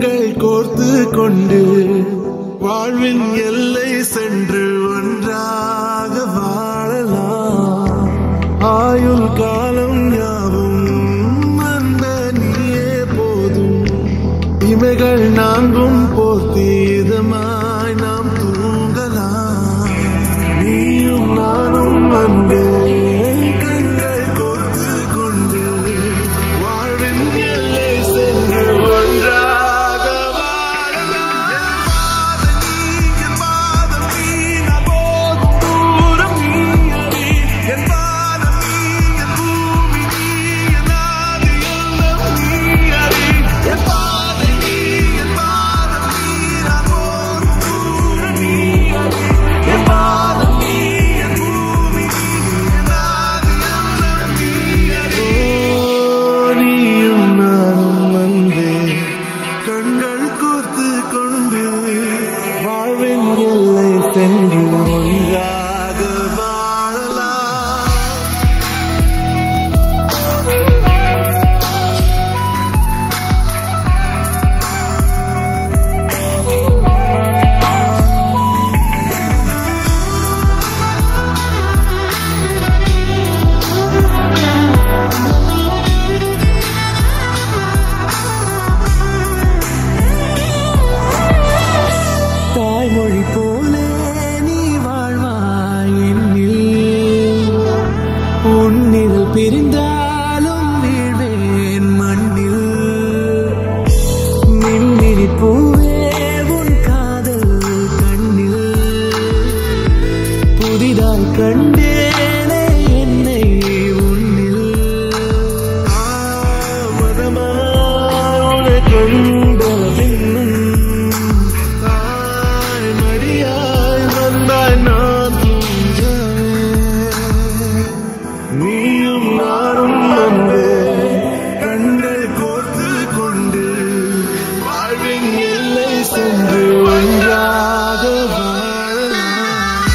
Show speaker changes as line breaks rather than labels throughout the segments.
கண்கள் கோர்த்து கொண்டு வாழ்வின் எல்லை சென்று ஒன்றாக வாழலாம் ஆயுள் காலம் யாவும் அந்த நீயே போதும் இமைகள் நான்கும் போர்த்தி இதமாய் நாம் தூங்கலாம் நீயும் நானும் அன்பே கண்கள் கோர்த்து கொண்டு வாழ்வின் எல்லை சென்று ஒன்றாக வாழலாம் என் பாதம் நீ நான் போகும் தூரம் நீ அறி என் பாதம் நீ என் பூமி நீ என் ஆதி எல்லாம் நீ அறி என் பாதை நீ என் பாதம் நீ நான் போகும் தூரம் நீ அறி என் பாதம் நீ என் பூமி நீ என் ஆதி எல்லாம் நீ அறி நீயும் நானும் வந்தே கண்கள் கோர்த்து கொண்டு வாழ்வின் எல்லை சென்று ஒன்றாக வாழலாம் தாய்மொழி போலே நீ வாழ்வாய் என்னில் உன்னில் பிரிந்தாலும் வீழ்வேன் மண்ணில் மின்மினி பூவே உன் காதல் கண்ணில் புதிதாய் கண்டேனே என்னை உன்னில் மதமான கொண்ட பின்னும் தாய் மடியாய் வந்தாய் நான் தூங்கவே நீயும் நானும் அன்பே கண்கள் கோர்த்து கொண்டு வாழ்வின் எல்லை சென்று ஒன்றாக வாழலாம்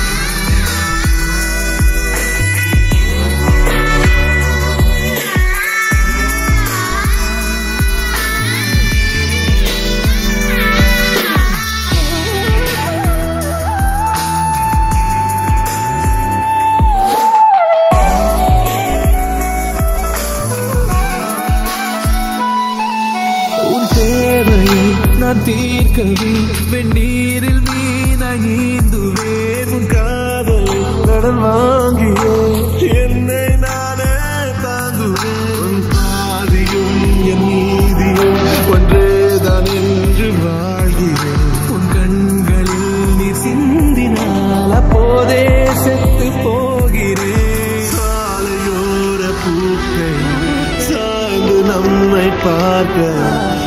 உன் தேவையை நான் தீர்க்கவே வெந்நீரில் மீனாய் நீந்துவேன் உன் காதலை கடன் வாங்கியே என்னை நானே தாங்குவேன் உன் பாதியும் என் நீதியும் ஒன்றேதான் என்று வாழ்கிறேன் உன் கண்களில் நீ சிந்தினால் அப்போதே செத்து போகிறேன் சாலையோர பூக்கள் சாய்ந்து நம்மை பார்க்க